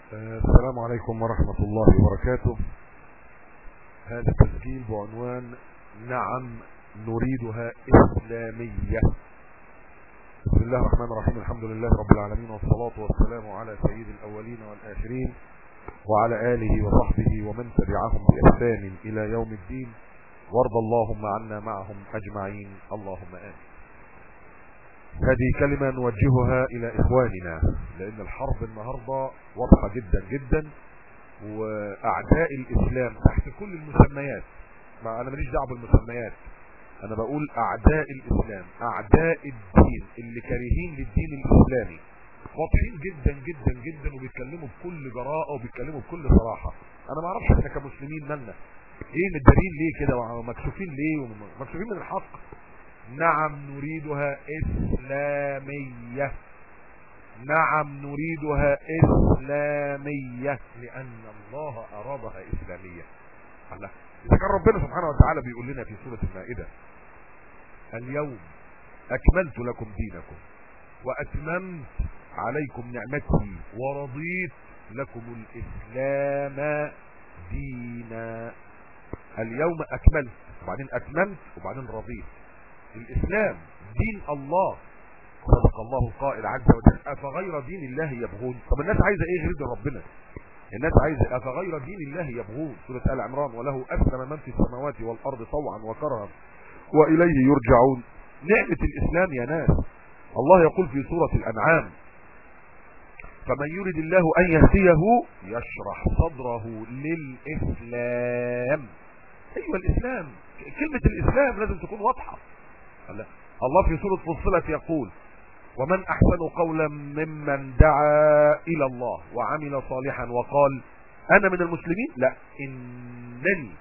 السلام عليكم ورحمة الله وبركاته هذا تسجيل بعنوان نعم نريدها إسلامية بسم الله الرحمن الرحيم الحمد لله رب العالمين والصلاة والسلام على سيد الأولين والآخرين وعلى آله وصحبه ومن تبعهم بإحسان إلى يوم الدين وارض اللهم عنا معهم أجمعين اللهم آمين هذه كلمة نوجهها إلى إخواننا لأن الحرب النهاردة واضحة جدا جدا وأعداء الإسلام تحت كل المسميات ما أنا ماليش دعوه بالمسميات أنا بقول أعداء الإسلام أعداء الدين اللي كارهين للدين الإسلامي واضحين جدا جدا جدا وبيتكلموا بكل جراءة وبيتكلموا بكل صراحة أنا ما أعرفش إحنا كمسلمين مالنا إيه متدارين ليه كده مكسوفين ليه مكسوفين من الحق نعم نريدها إسلامية نعم نريدها إسلامية لأن الله أرادها إسلامية الله إذا كان ربنا سبحانه وتعالى بيقول لنا في سورة المائدة اليوم أكملت لكم دينكم وأتممت عليكم نعمتي ورضيت لكم الإسلام دينا اليوم أكملت وبعدين أتممت وبعدين رضيت الإسلام دين الله صدق الله القائل عز وجل أفغير دين الله يبغون طب الناس عايزة ايه غير دين ربنا الناس عايزة أفغير دين الله يبغون سورة آل عمران وله أسلم من في السماوات والأرض طوعا وكرها وإليه يرجعون نعمة الإسلام يا ناس الله يقول في سورة الأنعام فمن يريد الله أن يهديه يشرح صدره للإسلام أيوة الإسلام كلمة الإسلام لازم تكون واضحة الله في سورة فصلت يقول ومن أحسن قولا ممن دعا إلى الله وعمل صالحا وقال أنا من المسلمين لا إنني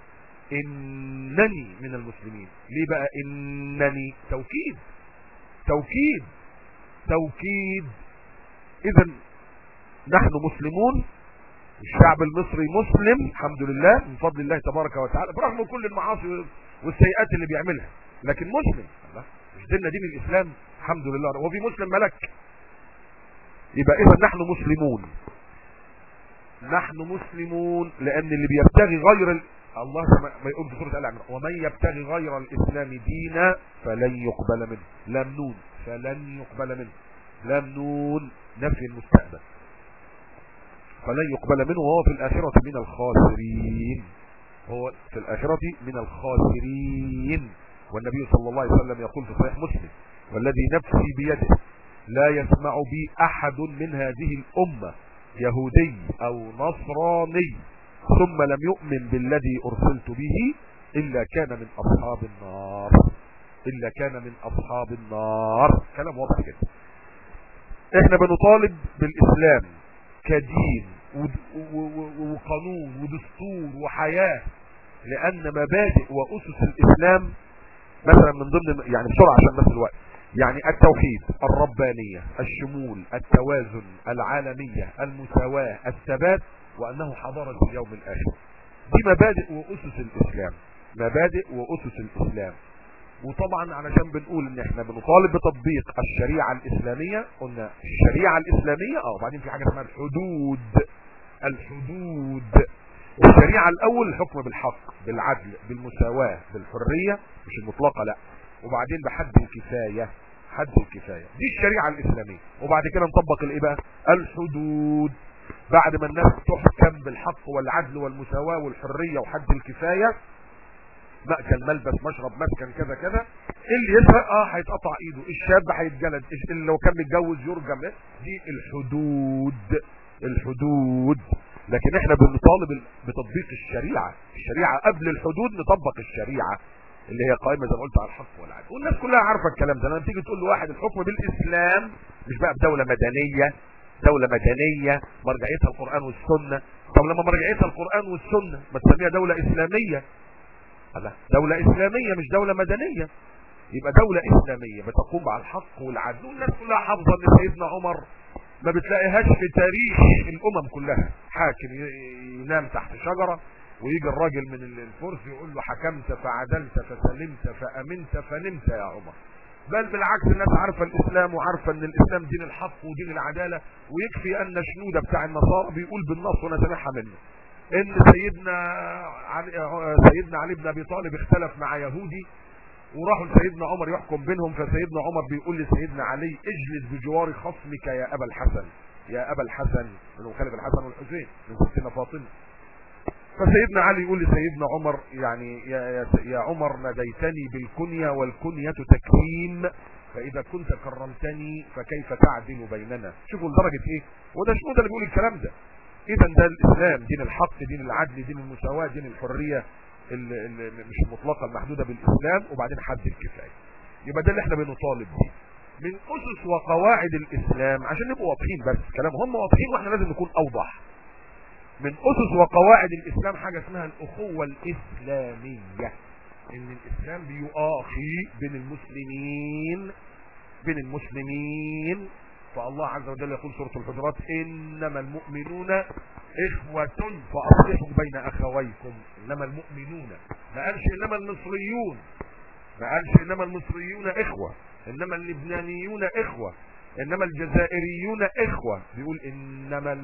إنني من المسلمين ليه بقى إنني توكيد توكيد توكيد إذا نحن مسلمون الشعب المصري مسلم الحمد لله من فضل الله تبارك وتعالى برغم كل المعاصي والسيئات اللي بيعملها لكن مسلم الله مش ديننا دين الاسلام الحمد لله هو في مسلم ملك يبقى اذا نحن مسلمون نحن مسلمون لان اللي بيبتغي غير ال... الله ما يقول في سوره ال عمران ومن يبتغي غير الاسلام دينا فلن يقبل منه لم نون فلن يقبل منه لم نون نفي المستقبل فلن يقبل منه وهو في الآخرة من الخاسرين هو في الآخرة من الخاسرين والنبي صلى الله عليه وسلم يقول في صحيح مسلم والذي نفسي بيده لا يسمع بي أحد من هذه الأمة يهودي أو نصراني ثم لم يؤمن بالذي أرسلت به إلا كان من أصحاب النار إلا كان من أصحاب النار كلام واضح جدا احنا بنطالب بالإسلام كدين وقانون ودستور وحياة لأن مبادئ وأسس الإسلام مثلا من ضمن يعني بسرعة عشان بس الوقت يعني التوحيد الربانية الشمول التوازن العالمية المساواة الثبات وأنه حضارة اليوم الآخر دي مبادئ وأسس الإسلام مبادئ وأسس الإسلام وطبعا علشان بنقول ان احنا بنطالب بتطبيق الشريعة الاسلامية قلنا الشريعة الاسلامية اه وبعدين في حاجة اسمها الحدود الحدود الشريعة الاول الحكم بالحق بالعدل بالمساواة بالحرية مش المطلقة لا وبعدين بحد الكفاية حد الكفاية دي الشريعة الاسلامية وبعد كده نطبق الايه بقى الحدود بعد ما الناس تحكم بالحق والعدل والمساواة والحرية وحد الكفاية مأكل ملبس مشرب مسكن كذا كذا اللي يسرق اه هيتقطع ايده الشاب هيتجلد اللي لو كان متجوز يرجم دي الحدود الحدود لكن احنا بنطالب بتطبيق الشريعة الشريعة قبل الحدود نطبق الشريعة اللي هي قائمة زي ما قلت على الحق والعدل والناس كلها عارفة الكلام ده لما تيجي تقول لواحد الحكم بالاسلام مش بقى بدولة مدنية دولة مدنية مرجعيتها القرآن والسنة طب لما مرجعيتها القرآن والسنة ما تسميها دولة اسلامية دولة اسلامية مش دولة مدنية يبقى دولة اسلامية بتقوم على الحق والعدل والناس كلها حافظة ان سيدنا عمر ما بتلاقيهاش في تاريخ الامم كلها حاكم ينام تحت شجرة ويجي الراجل من الفرس يقول له حكمت فعدلت فسلمت فامنت فنمت يا عمر بل بالعكس الناس عارفة الاسلام وعارفة ان الاسلام دين الحق ودين العدالة ويكفي ان شنودة بتاع النصارى بيقول بالنص ونتنحى منه ان سيدنا علي سيدنا علي بن ابي طالب اختلف مع يهودي وراحوا لسيدنا عمر يحكم بينهم فسيدنا عمر بيقول لسيدنا علي اجلس بجوار خصمك يا ابا الحسن يا ابا الحسن من خالد الحسن والحسين من ستنا فاطمه فسيدنا علي يقول لسيدنا عمر يعني يا, يا, يا عمر ناديتني بالكنية والكنية تكريم فإذا كنت كرمتني فكيف تعدل بيننا شوفوا لدرجة ايه وده شنو ده اللي بيقول الكلام ده اذا ده الاسلام دين الحق دين العدل دين المساواة دين الحرية اللي اللي مش المطلقة المحدودة بالاسلام وبعدين حد الكفاية يبقى ده اللي احنا بنطالب بيه من اسس وقواعد الاسلام عشان نبقوا واضحين بس كلام هم واضحين واحنا لازم نكون اوضح من اسس وقواعد الاسلام حاجة اسمها الاخوة الاسلامية ان الاسلام بيؤاخي بين المسلمين بين المسلمين فالله عز وجل يقول سورة الحجرات انما المؤمنون اخوة فاصلحوا بين اخويكم انما المؤمنون ما قالش انما المصريون ما قالش انما المصريون اخوة انما اللبنانيون اخوة انما الجزائريون اخوة بيقول انما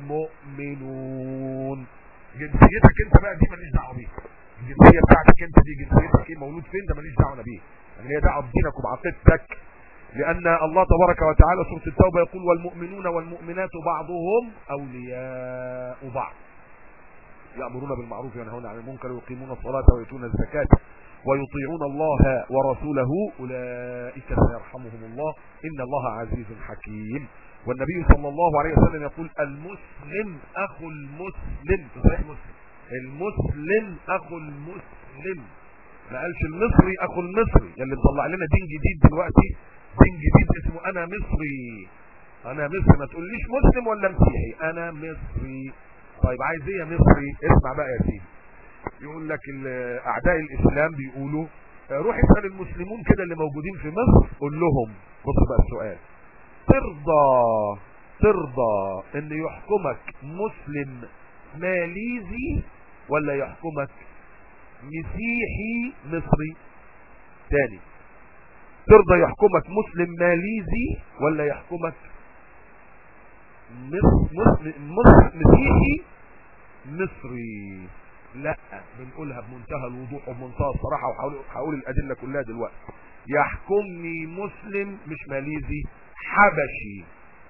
المؤمنون جنسيتك انت بقى دي ماليش دعوه بيها الجنسيه بتاعتك انت دي جنسيتك ايه مولود فين ده ماليش دعوه بيه يعني هي دعوه بدينك وبعقيدتك لان الله تبارك وتعالى سوره التوبه يقول والمؤمنون والمؤمنات بعضهم اولياء بعض يامرون بالمعروف وينهون عن المنكر ويقيمون الصلاه ويؤتون الزكاه ويطيعون الله ورسوله اولئك سيرحمهم الله ان الله عزيز حكيم والنبي صلى الله عليه وسلم يقول المسلم اخو المسلم في صحيح مسلم المسلم اخو المسلم ما قالش المصري اخو المصري اللي مطلع لنا دين جديد دلوقتي دين جديد اسمه انا مصري انا مصري ما تقوليش مسلم ولا مسيحي انا مصري طيب عايز ايه يا مصري اسمع بقى يا سيدي يقول لك اعداء الاسلام بيقولوا روح اسال المسلمون كده اللي موجودين في مصر قول لهم بص بقى السؤال ترضى ترضى ان يحكمك مسلم ماليزي ولا يحكمك مسيحي مصري تاني ترضى يحكمك مسلم ماليزي ولا يحكمك مسلم مسيحي مصري لا بنقولها بمنتهى الوضوح وبمنتهى الصراحة وهقول الأدلة كلها دلوقتي يحكمني مسلم مش ماليزي حبشي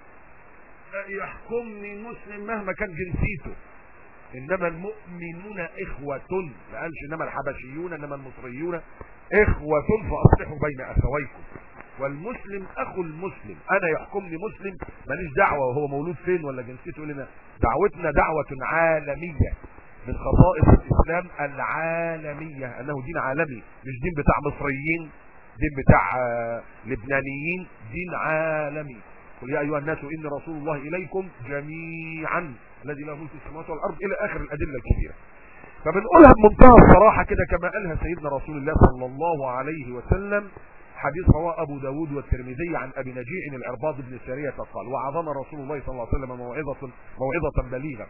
يحكمني مسلم مهما كان جنسيته انما المؤمنون اخوة ما قالش انما الحبشيون انما المصريون اخوة فاصلحوا بين اخويكم والمسلم اخو المسلم انا يحكمني مسلم ماليش دعوة وهو مولود فين ولا جنسيته لنا دعوتنا دعوة عالمية من خصائص الاسلام العالمية انه دين عالمي مش دين بتاع مصريين دين بتاع لبنانيين دين عالمي قل يا ايها الناس اني رسول الله اليكم جميعا الذي له ملك السماوات والارض الى اخر الادله الكثيره فبنقولها بمنتهى الصراحه كده كما قالها سيدنا رسول الله صلى الله عليه وسلم حديث رواه ابو داود والترمذي عن ابي نجيع العرباض بن ساريه قال وعظم رسول الله صلى الله عليه وسلم موعظه موعظه بليغه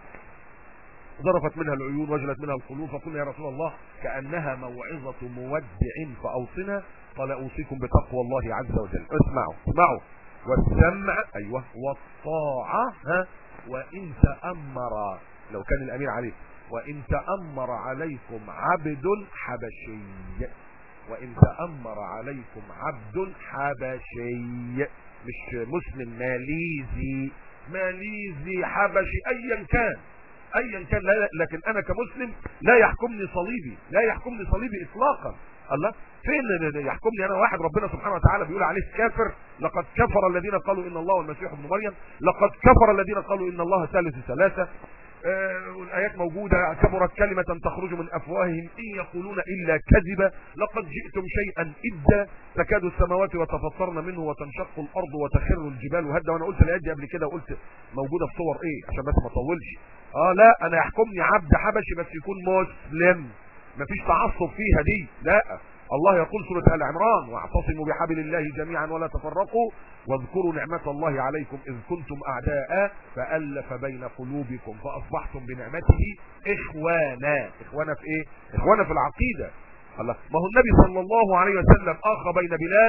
ظرفت منها العيون وجلت منها القلوب فقلنا يا رسول الله كانها موعظه مودع فاوصنا قال اوصيكم بتقوى الله عز وجل اسمعوا اسمعوا والسمع ايوه والطاعه ها وان تامر لو كان الامير عليه وان تامر عليكم عبد حبشي وان تامر عليكم عبد حبشي مش مسلم ماليزي ماليزي حبشي ايا كان ايا كان لا لكن انا كمسلم لا يحكمني صليبي لا يحكمني صليبي اطلاقا الله فين يحكمني انا واحد ربنا سبحانه وتعالى بيقول عليه كافر لقد كفر الذين قالوا ان الله والمسيح ابن مريم لقد كفر الذين قالوا ان الله ثالث ثلاثه آه والايات موجوده كبرت كلمه تخرج من افواههم ان يقولون الا كذبا لقد جئتم شيئا ادا تكاد السماوات وتفطرن منه وتنشق الارض وتخر الجبال وهدا وانا قلت الايات دي قبل كده وقلت موجوده في صور ايه عشان بس ما اطولش اه لا انا يحكمني عبد حبشي بس يكون مسلم مفيش تعصب فيها دي لا الله يقول سورة آل عمران واعتصموا بحبل الله جميعا ولا تفرقوا واذكروا نعمة الله عليكم إذ كنتم أعداء فألف بين قلوبكم فأصبحتم بنعمته إخوانا إخوانا في إيه؟ إخوانا في العقيدة الله ما هو النبي صلى الله عليه وسلم آخى بين بلال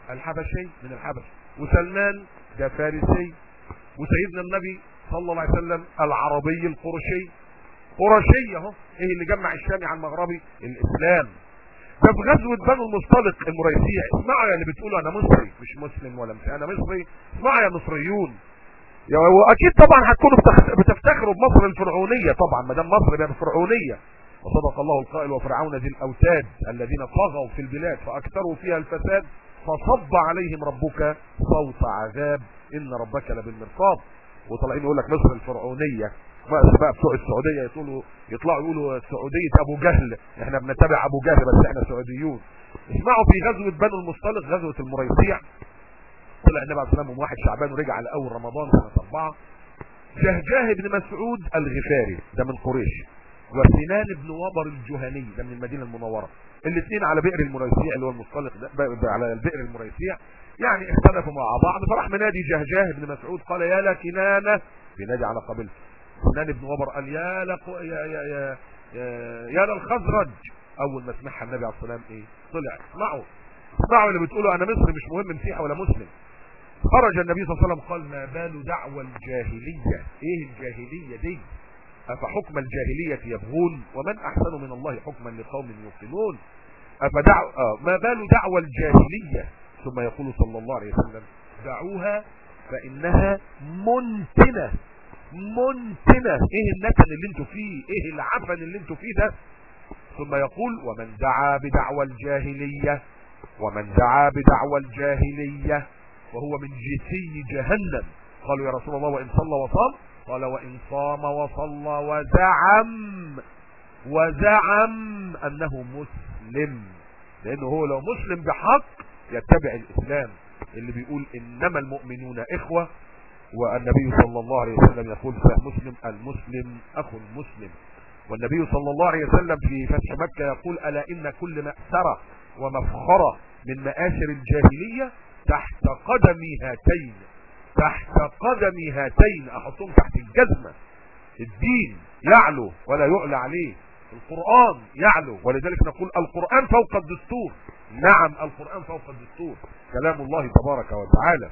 الحبشي من الحبش وسلمان ده فارسي وسيدنا النبي صلى الله عليه وسلم العربي القرشي قرشي اهو ايه اللي جمع الشامي عن المغربي الاسلام ده في غزوة بنو المصطلق المريسيع اسمعوا يا اللي بتقولوا انا مصري مش مسلم ولا مش انا مصري اسمعوا يا مصريون يا واكيد طبعا هتكونوا بتخ- بتفتخروا بمصر الفرعونية طبعا ما دام مصر بقى فرعونية وصدق الله القائل وفرعون ذي الاوتاد الذين طغوا في البلاد فاكثروا فيها الفساد فصب عليهم ربك صوت عذاب ان ربك لبالمرصاد وطالعين يقول لك مصر الفرعونيه بقى بقى بتوع السعوديه يقولوا يطلعوا يقولوا سعوديه ابو جهل احنا بنتبع ابو جهل بس احنا سعوديون اسمعوا في غزوه بنو المصطلق غزوه المريسيع طلع النبي عليه الصلاه والسلام واحد شعبان ورجع على اول رمضان سنه اربعه شهجاه بن مسعود الغفاري ده من قريش وسنان بن وبر الجهني ده من المدينه المنوره الاثنين على بئر المريسيع اللي هو المصطلق ده ب- ب- على البئر المريسيع يعني اختلفوا مع بعض فراح منادي جهجاه بن مسعود قال يا لكنانه بينادي على قبيلته سنان بن وبر قال يا لق... يا يا يا يا, يا للخزرج اول ما سمعها النبي عليه الصلاه والسلام ايه طلع اسمعوا اسمعوا اللي بتقولوا انا مصري مش مهم مسيحي ولا مسلم خرج النبي صلى الله عليه وسلم قال ما بال دعوى الجاهليه ايه الجاهليه دي أفحكم الجاهلية يبغون ومن أحسن من الله حكما لقوم يوقنون أفدع آه ما بال دعوى الجاهلية ثم يقول صلى الله عليه وسلم دعوها فإنها منتنة منتنة ايه النتن اللي انتوا فيه ايه العفن اللي انتوا فيه ده ثم يقول ومن دعا بدعوى الجاهلية ومن دعا بدعوى الجاهلية وهو من جثي جهنم قالوا يا رسول الله وإن صلى وصام قال وإن صام وصلى وزعم وزعم أنه مسلم لأنه هو لو مسلم بحق يتبع الإسلام اللي بيقول إنما المؤمنون إخوة والنبي صلى الله عليه وسلم يقول في مسلم المسلم أخو المسلم والنبي صلى الله عليه وسلم في فتح مكة يقول ألا إن كل مأسرة ومفخرة من مآسر الجاهلية تحت قدمي هاتين تحت قدمي هاتين احطهم تحت الجزمة الدين يعلو ولا يعلى عليه القرآن يعلو ولذلك نقول القرآن فوق الدستور نعم القرآن فوق الدستور كلام الله تبارك وتعالى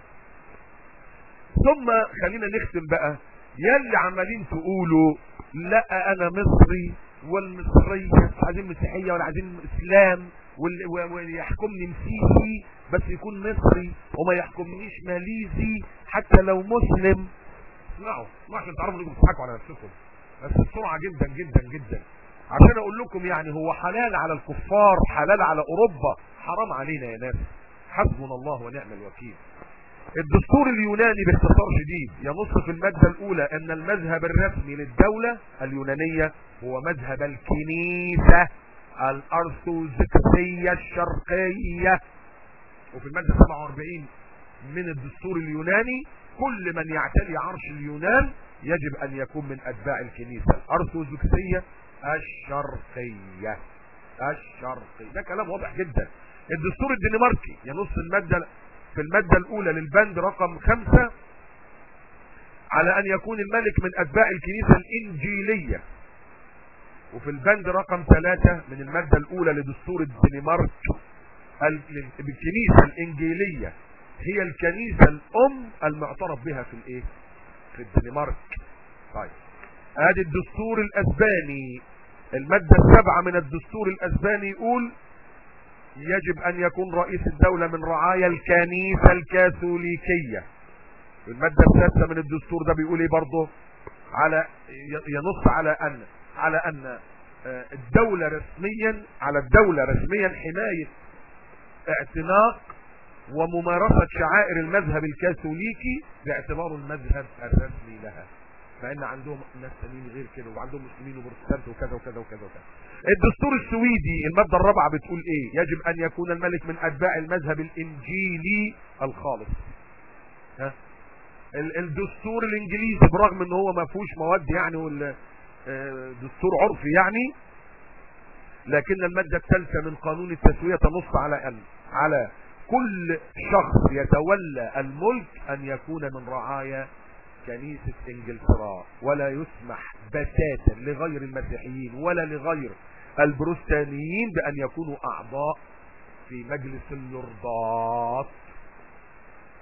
ثم خلينا نختم بقى يلي عمالين تقولوا لا انا مصري والمصرية مش عايزين مسيحية ولا عايزين اسلام وال- و- ويحكمني مسيحي بس يكون مصري وما يحكمنيش ماليزي حتى لو مسلم اسمعوا اسمعوا عشان تعرفوا انكم بتضحكوا على نفسكم بس بسرعة جدا جدا جدا عشان اقول لكم يعني هو حلال على الكفار حلال على اوروبا حرام علينا يا ناس حسبنا الله ونعم الوكيل الدستور اليوناني باختصار شديد ينص في المادة الأولى أن المذهب الرسمي للدولة اليونانية هو مذهب الكنيسة الأرثوذكسية الشرقية وفي المادة 47 من الدستور اليوناني كل من يعتلي عرش اليونان يجب أن يكون من أتباع الكنيسة الأرثوذكسية الشرقية الشرقي ده كلام واضح جدا الدستور الدنماركي ينص المادة في المادة الأولى للبند رقم خمسة على أن يكون الملك من أتباع الكنيسة الإنجيلية وفي البند رقم ثلاثة من المادة الأولى لدستور الدنمارك ال- الكنيسة الإنجيلية هي الكنيسة الأم المعترف بها في الإيه؟ في الدنمارك طيب ادي الدستور الأسباني المادة السابعة من الدستور الأسباني يقول يجب ان يكون رئيس الدولة من رعايا الكنيسة الكاثوليكية المادة السادسة من الدستور ده بيقول ايه برضه على ينص على ان على ان آه، الدولة رسميا على الدولة رسميا حماية اعتناق وممارسة شعائر المذهب الكاثوليكي باعتباره المذهب الرسمي لها فان عندهم ناس تانيين غير كده وعندهم مسلمين وبروتستانت وكذا وكذا وكذا وكذا الدستور السويدي المادة الرابعة بتقول ايه يجب ان يكون الملك من اتباع المذهب الانجيلي الخالص ها ال- الدستور الانجليزي برغم ان هو ما فيهوش مواد يعني وال آه، دستور عرفي يعني لكن المادة الثالثة من قانون التسوية تنص على ان على كل شخص يتولى الملك ان يكون من رعايا كنيسة انجلترا ولا يسمح بتاتا لغير المسيحيين ولا لغير البروستانيين بان يكونوا اعضاء في مجلس اللوردات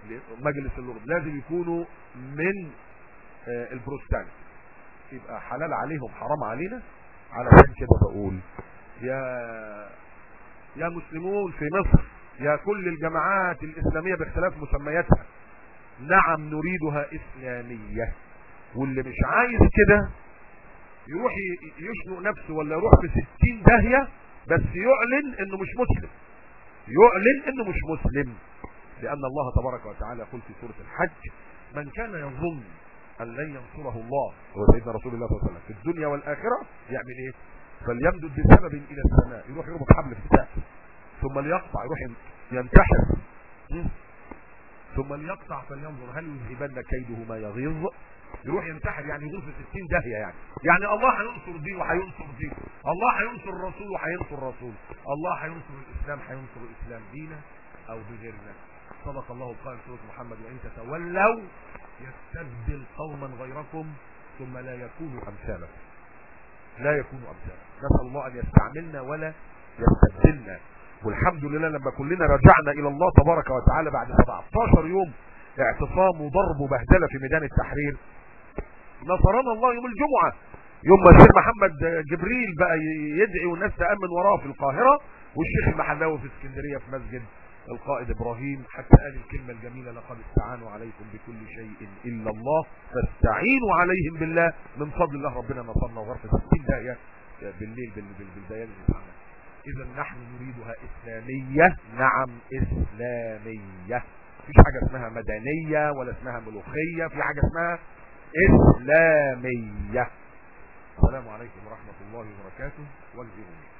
مجلس اللغة لازم يكونوا من آه، البروستانت يبقى حلال عليهم حرام علينا علشان كده بقول يا يا مسلمون في مصر يا كل الجماعات الإسلامية باختلاف مسمياتها نعم نريدها إسلامية واللي مش عايز كده يروح ي- يشنق نفسه ولا يروح في ستين داهية بس يعلن انه مش مسلم يعلن انه مش مسلم لان الله تبارك وتعالى يقول في سورة الحج من كان يظن ان لن ينصره الله هو سيدنا رسول الله صلى الله عليه وسلم في الدنيا والاخرة يعمل ايه فليمدد بسبب الى السماء يروح يربط حبل في السقف ثم ليقطع يروح ين- ينتحر م? ثم ليقطع فلينظر هل يذهبن كيده ما يغيظ يروح ينتحر يعني يغيظ في 60 داهيه يعني يعني الله هينصر دي وهينصر دي الله هينصر الرسول وهينصر الرسول الله هينصر الاسلام هينصر الاسلام بينا او بغيرنا صدق الله القائل سوره محمد وان تتولوا يستبدل قوما غيركم ثم لا يكونوا امثالكم لا يكونوا امثالكم نسال الله ان يستعملنا ولا يستبدلنا والحمد لله لما كلنا رجعنا الى الله تبارك وتعالى بعد 17 يوم اعتصام وضرب وبهدله في ميدان التحرير نصرنا الله يوم الجمعه يوم ما الشيخ محمد جبريل بقى يدعي والناس تامن وراه في القاهره والشيخ المحلاوي في اسكندريه في مسجد القائد ابراهيم حتى قال الكلمه الجميله لقد استعانوا عليكم بكل شيء الا الله فاستعينوا عليهم بالله من فضل الله ربنا نصرنا وغرفه 60 دقيقه بالليل بال- بال- بالبيان بتاعنا اذا نحن نريدها اسلاميه نعم اسلاميه مفيش حاجه اسمها مدنيه ولا اسمها ملوخيه في حاجه اسمها اسلاميه السلام عليكم ورحمه الله وبركاته واجزي